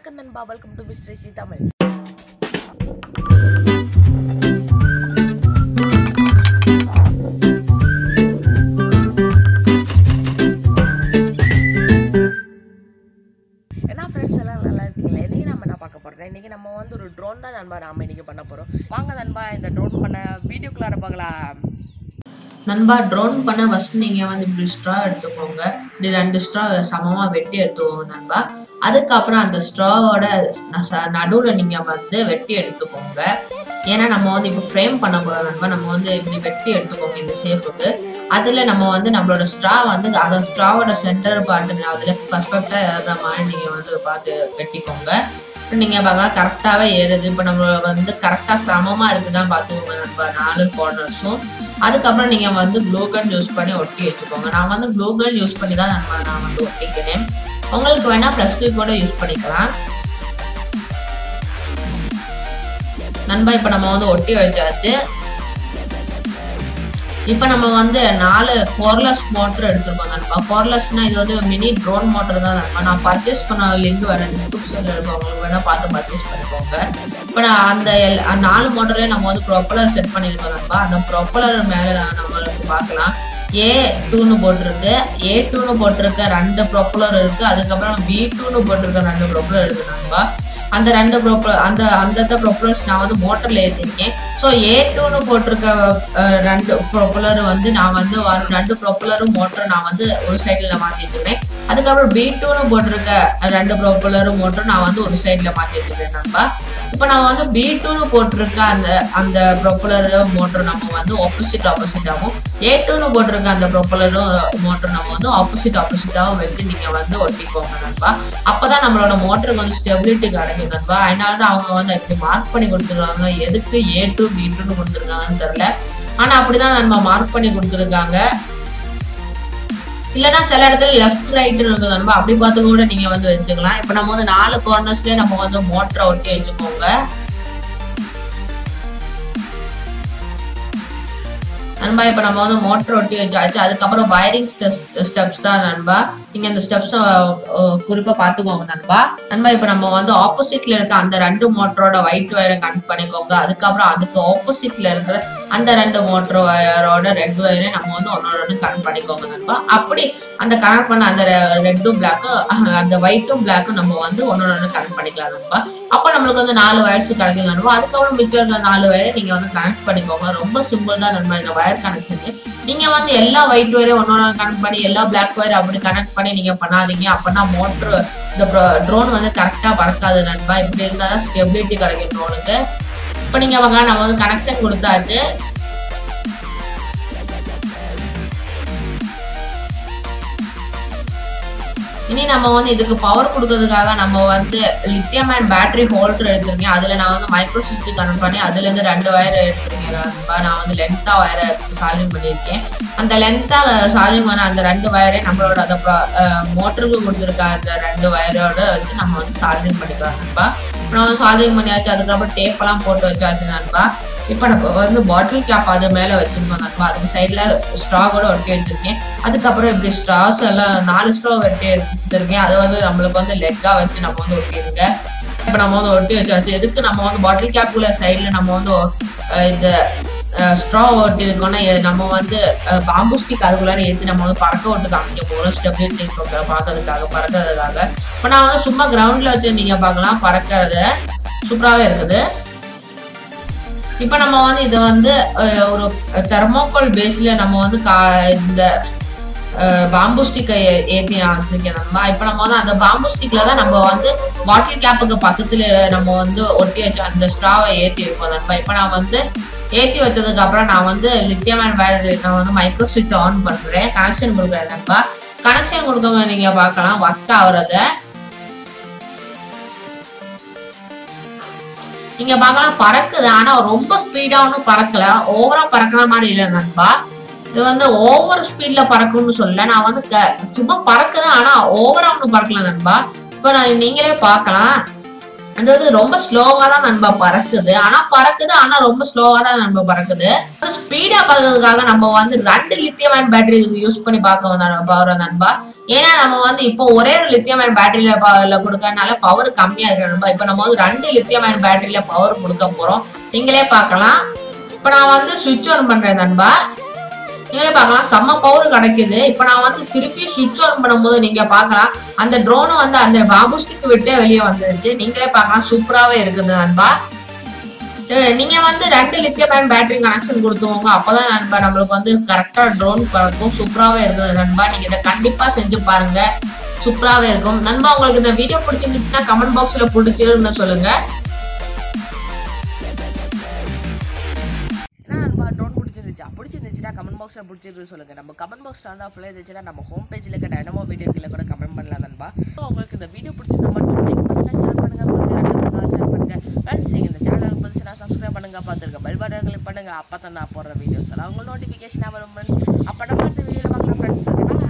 வணக்கம் நண்பா welcome to mister C Tamil என்ன ஃப்ரெண்ட்ஸ் எல்லாம் நல்லா இருக்கீங்களா இன்னைக்கு நம்ம என்ன பார்க்க போறோம் இன்னைக்கு நம்ம வந்து ஒரு ட்ரோன் தான் நண்பா நாம இன்னைக்கு பண்ண போறோம் வாங்க நண்பா இந்த ட்ரோன் பண்ண வீடியோக்குள்ளார பார்க்கலாம் நண்பா ட்ரோன் பண்ண ஃபர்ஸ்ட் நீங்க வந்து இப்படி ஸ்ட்ரா எடுத்துக்கோங்க இப்படி ரெண்டு ஸ்ட்ரா சமமா வெட்டி எடுத்துக்கோங்க நண்பா அதுக்கப்புறம் அந்த ஸ்ட்ராவோட நடுவுல நீங்க வந்து வெட்டி எடுத்துக்கோங்க ஏன்னா நம்ம வந்து இப்போ ஃப்ரேம் பண்ண போறோம் நண்பா நம்ம வந்து இப்படி வெட்டி எடுத்துக்கோங்க இந்த சேஃபுக்கு அதுல நம்ம வந்து நம்மளோட ஸ்ட்ரா வந்து அந்த ஸ்ட்ராவோட சென்டர் பார்ட்டு அதுல பர்ஃபெக்டா ஏறுற மாதிரி நீங்க வந்து பார்த்து வெட்டிக்கோங்க இப்ப நீங்க பார்க்கலாம் கரெக்டாவே ஏறுது இப்போ நம்ம வந்து கரெக்டா சமமா இருக்குதான் பார்த்துக்கோங்க நண்பா நாலு கார்னர்ஸும் அதுக்கப்புறம் நீங்க வந்து க்ளூகன் யூஸ் பண்ணி ஒட்டி வச்சுக்கோங்க நான் வந்து க்ளூகன் யூஸ் பண்ணி தான் நான் நான் வந்து ஒட்டிக்கிறேன் உங்களுக்கு வேணா ப்ளஸ் கூட யூஸ் பண்ணிக்கலாம் நண்பா இப்போ நம்ம வந்து ஒட்டி வச்சாச்சு இப்போ நம்ம வந்து நாலு கோர்லெஸ் மோட்டர் எடுத்திருக்கோம் நண்பா கோர்லெஸ்னா இது வந்து மினி ட்ரோன் மோட்டர் தான் நண்பா நான் பர்ச்சேஸ் பண்ண லிங்க் வேணா டிஸ்கிரிப்ஷன்ல இருக்கும் உங்களுக்கு வேணா பார்த்து பர்ச்சேஸ் பண்ணிக்கோங்க இப்போ நான் அந்த எல்- அந்த நாலு மோட்டர்லயே நம்ம வந்து ப்ரொப்பலர் செட் பண்ணியிருக்கோம் நண்பா அந்த ப்ரொப்பலர் மேல நான் நம்மளுக்கு பார்க்கலாம் ஏ டூன்னு போட்டிருக்கு ஏ டூன்னு போட்டிருக்க ரெண்டு ப்ரொப்பலர் இருக்கு அதுக்கப்புறம் பி டூன்னு போட்டிருக்க ரெண்டு ப்ரொப்பலர் இருக்கு நண்பா அந்த ரெண்டு ப்ரொப்பலர் அந்த அந்த ப்ரொப்பலர்ஸ் நான் வந்து மோட்டர்ல ஏற்றிருக்கேன் ஸோ ஏ டூன்னு போட்டிருக்க அஹ், ரெண்டு ப்ரொப்பலர் வந்து நான் வந்து வரும் ரெண்டு ப்ரொப்பலரும் மோட்டர் நான் வந்து ஒரு சைடில் மாற்றி வச்சுக்கிறேன் அதுக்கப்புறம் பி டூன்னு போட்டிருக்க ரெண்டு ப்ரொப்பலரும் மோட்டர் நான் வந்து ஒரு சைடில் மாற்றி வச்சுக்கிறேன் நண்பா இப்போ நம்ம வந்து பி டூன்னு போட்டிருக்க அந்த அந்த ப்ரொப்பலர் மோட்டர் நம்ம வந்து ஆப்போசிட் ஆப்போசிட்டாகவும் ஏ டூன்னு போட்டிருக்க அந்த ப்ரொப்பலரும் மோட்டர் நம்ம வந்து ஆப்போசிட் ஆப்போசிட்டாகவும் வச்சு நீங்கள் வந்து ஒட்டிக்கோங்க நண்பா அப்பதான் நம்மளோட மோட்டருக்கு வந்து ஸ்டெபிலிட்டி கிடைக்கும் நண்பா அதனால தான் அவங்க வந்து எப்படி மார்க் பண்ணி கொடுத்துருக்காங்க எதுக்கு ஏ டூ பி டூன்னு கொடுத்துருக்காங்கன்னு தெரியல ஆனா அப்படிதான் நம்ம மார்க் பண்ணி கொடுத்துருக்காங்க இல்லைன்னா சில இடத்துல லெஃப்ட் ரைட் இருக்குது நண்பா அப்படி பார்த்து கூட நீங்க வந்து வச்சுக்கலாம் இப்போ நம்ம வந்து நாலு கார்னர்ஸ்லயே நம்ம வந்து மோட்டரை ஒட்டி வச்சுக்கோங்க நண்பா இப்போ நம்ம வந்து மோட்டர் ஒட்டி வச்சாச்சு அதுக்கப்புறம் வயரிங் ஸ்டெப்ஸ் தான் நண்பா நீங்க இந்த ஸ்டெப்ஸ் குறிப்பா பாத்துக்கோங்க நண்பா நண்பா இப்போ நம்ம வந்து ஆப்போசிட்ல இருக்க அந்த ரெண்டு மோட்டரோட ஒயிட் ஒயரை கனெக்ட் பண்ணிக்கோங்க அதுக்கப்புறம் அதுக்கு ஆப்போசிட்ல இருக்கிற அந்த ரெண்டு மோட்டர் ஒயரோட ரெட் ஒயரை நம்ம வந்து ஒன்னோட ஒன்று கனெக்ட் பண்ணிக்கோங்க நண்பா அப்படி அந்த கனெக்ட் பண்ண அந்த ரெட்டும் பிளாக்கும் அந்த ஒயிட்டும் பிளாக்கும் நம்ம வந்து ஒன்னோட ஒன்று கனெக்ட் பண்ணிக்கலாம் நண்பா அப்போ நம்மளுக்கு வந்து நாலு வயர்ஸ் கிடைக்கும் நண்பா அதுக்கப்புறம் மிச்சம் இருக்க நாலு வயரை நீங்க வந்து கனெக்ட் பண்ணிக்கோங்க ரொம்ப சிம்பிள் தான் நண்பா இந்த வயர் கனெக்ஷன் நீங்க வந்து எல்லா ஒயிட் ஒயரையும் ஒன்னோட கனெக்ட் பண்ணி எல்லா பிளாக் ஒயர் அப்படி கனெக்ட் பண்ணி நீங்க பண்ணாதீங்க அப்பனா மோட்டர் இந்த ட்ரோன் வந்து கரெக்டா பறக்காது நண்பா இப்படி இருந்தா தான் ஸ்டெபிலிட்டி கிடைக்கும் ட்ரோனுக்கு இப்போ நீங்க பார்க்கலாம் நம்ம வந்து கனெக்ஷன் கொடுத்தாச்சு இனி நம்ம வந்து இதுக்கு பவர் கொடுக்கறதுக்காக நம்ம வந்து லித்தியம் அண்ட் பேட்டரி ஹோல்டர் எடுத்திருக்கேன் அதுல நான் வந்து மைக்ரோ சுவிட்ச் கனெக்ட் பண்ணி அதுல இருந்து ரெண்டு வயர் எடுத்திருக்கேன் நண்பா. நான் வந்து லென்த்தா வயரை சால்விங் பண்ணியிருக்கேன் அந்த லென்த்தா சால்விங் பண்ண அந்த ரெண்டு வயரே நம்மளோட அந்த மோட்டருக்கு கொடுத்துருக்க அந்த ரெண்டு வயரோட வச்சு நம்ம வந்து சால்விங் பண்ணிக்கலாம் நண்பா இப்போ நம்ம வந்து சால்விங் பண்ணியாச்சு அதுக்கப்புறம் டேப் எல்லாம் போட்டு வச்சாச்சு நண்பா இப்போ நம்ம வந்து பாட்டில் கேப் அது மேலே வச்சிருக்கோம் நண்பா அதுக்கு சைடில் ஸ்ட்ரா கூட ஒட்டி வச்சிருக்கேன் அதுக்கப்புறம் இப்படி ஸ்ட்ராஸ் எல்லாம் நாலு ஸ்ட்ரா வெட்டி எடுத்திருக்கேன் அதை வந்து நம்மளுக்கு வந்து லெக்கா வச்சு நம்ம வந்து ஒட்டிடுங்க இப்போ நம்ம வந்து ஒட்டி வச்சாச்சு எதுக்கு நம்ம வந்து பாட்டில் கேப்புக்குள்ள சைடில் நம்ம வந்து அஹ், இந்த ஸ்ட்ரா ஒட்டி இருக்கோம்னா எ- நம்ம வந்து பாம்பு ஸ்டிக் அதுக்குள்ளார ஏற்றி நம்ம வந்து பறக்க விட்டு காமிக்க போகிறோம் ஸ்டெபிலிட்டி பார்க்கறதுக்காக பறக்கிறதுக்காக இப்போ நான் வந்து சும்மா கிரவுண்டில் வச்சு நீங்கள் பார்க்கலாம் பறக்கிறது சூப்பராகவே இருக்குது இப்போ நம்ம வந்து இதை வந்து அஹ், ஒரு தெர்மோகால் பேஸ்ல நம்ம வந்து கா இந்த பாம்பு ஸ்டிக்கை ஏற்றி நான் வச்சிருக்கேன் நம்ம இப்போ நம்ம வந்து அந்த பாம்பு ஸ்டிக்ல தான் நம்ம வந்து பாட்டில் கேப்புக்கு பக்கத்துல நம்ம வந்து ஒட்டி வச்ச அந்த ஸ்ட்ராவை ஏற்றி வைப்போம் நண்பா இப்போ நான் வந்து ஏற்றி வச்சதுக்கு அப்புறம் நான் வந்து லித்தியம் அண்ட் பேட்டரி நான் வந்து மைக்ரோ சுவிட்ச் ஆன் பண்றேன் கனெக்ஷன் கொடுக்குறேன் நண்பா கனெக்ஷன் கொடுக்க நீங்க பார்க்கலாம் ஒர்க் ஆகுறத நீங்க பார்க்கலாம் பறக்குது ஆனா ரொம்ப ஸ்பீடா ஒன்றும் பறக்கல ஓவரா பறக்கிற மாதிரி இல்லை நண்பா இது வந்து ஓவர் ஸ்பீட்ல பறக்கும்னு சொல்லல நான் வந்து க- சும்மா பறக்குது ஆனா ஓவரா ஒன்றும் பறக்கல நண்பா இப்போ நான் நீங்களே பார்க்கலாம் அது வந்து ரொம்ப ஸ்லோவா தான் நண்பா பறக்குது ஆனா பறக்குது ஆனா ரொம்ப ஸ்லோவா தான் நண்பா பறக்குது ஸ்பீடா பறக்கிறதுக்காக நம்ம வந்து ரெண்டு லித்தியம் அயன் பேட்டரி யூஸ் பண்ணி பார்க்க வந்தோம் நண்பா நண்பா ஏன்னா நம்ம வந்து இப்போ ஒரே ஒரு லித்தியம் அயன் பேட்டரியில கொடுக்கறதுனால பவர் கம்மியா இருக்கு நண்பா இப்போ நம்ம வந்து ரெண்டு லித்தியம் அயன் பேட்டரியில பவர் கொடுக்க போறோம் நீங்களே பார்க்கலாம் இப்போ நான் வந்து சுவிட்ச் ஆன் பண்றேன் நண்பா நீங்களே பார்க்கலாம் செம்ம பவர் கிடைக்குது இப்போ நான் வந்து திருப்பி சுவிட்ச் ஆன் பண்ணும்போது நீங்க பார்க்கலாம் அந்த ட்ரோனும் வந்து அந்த பாம்பு ஸ்டிக் விட்டே வெளியே வந்துருச்சு நீங்களே பார்க்கலாம் சூப்பராகவே இருக்குது நண்பா அஹ் நீங்க வந்து ரெண்டு லித்தியம் அயன் பேட்டரி கனெக்ஷன் கொடுத்துவோங்க அப்பதான் நண்பா நம்மளுக்கு வந்து கரெக்டா ட்ரோன் பறக்கும் சூப்பராகவே இருக்குது நண்பா நீங்க இதை கண்டிப்பா செஞ்சு பாருங்க சூப்பராகவே இருக்கும் நண்பா உங்களுக்கு இந்த வீடியோ பிடிச்சிருந்துச்சுன்னா கமெண்ட் பாக்ஸ்ல பிடிச்சிருன்னு சொல்லுங்க என்ன நண்பா ட்ரோன் பிடிச்சிருந்துச்சா பிடிச்சிருந்துச்சுன்னா கமெண்ட் பாக்ஸில் பிடிச்சிருக்கு சொல்லுங்க நம்ம கமெண்ட் பாக்ஸ் டர்ன் ஆஃப்ல இருந்துச்சுன்னா நம்ம ஹோம் பேஜில் இருக்க டைனமோ வீடியோ கீழே கூட கமெண்ட் பண்ணலாம் நண்பா So, உங்களுக்கு இந்த வீடியோ பிடிச்சிருந்தா மட்டும் லைக் பண்ணுங்க ஷேர் பண்ணுங்க கொஞ்சம் ஷேர் பண்ணுங்க ஃப்ரெண்ட்ஸ் நீங்கள் இந்த சேனல் புதுசுனா சப்ஸ்கிரைப் பண்ணுங்க பார்த்துருக்க பெல் பட்டன் கிளிக் பண்ணுங்க அப்போ தான் நான் போடுற வீடியோஸ் எல்லாம் உங்களுக்கு நோட்டிஃபிகேஷனாக வரும் ஃப்ரெண்ட்ஸ் அப்போ நம்ம அடுத்த வீடியோவில் பார்க்கலாம் ஃப்ரெண்ட்ஸ்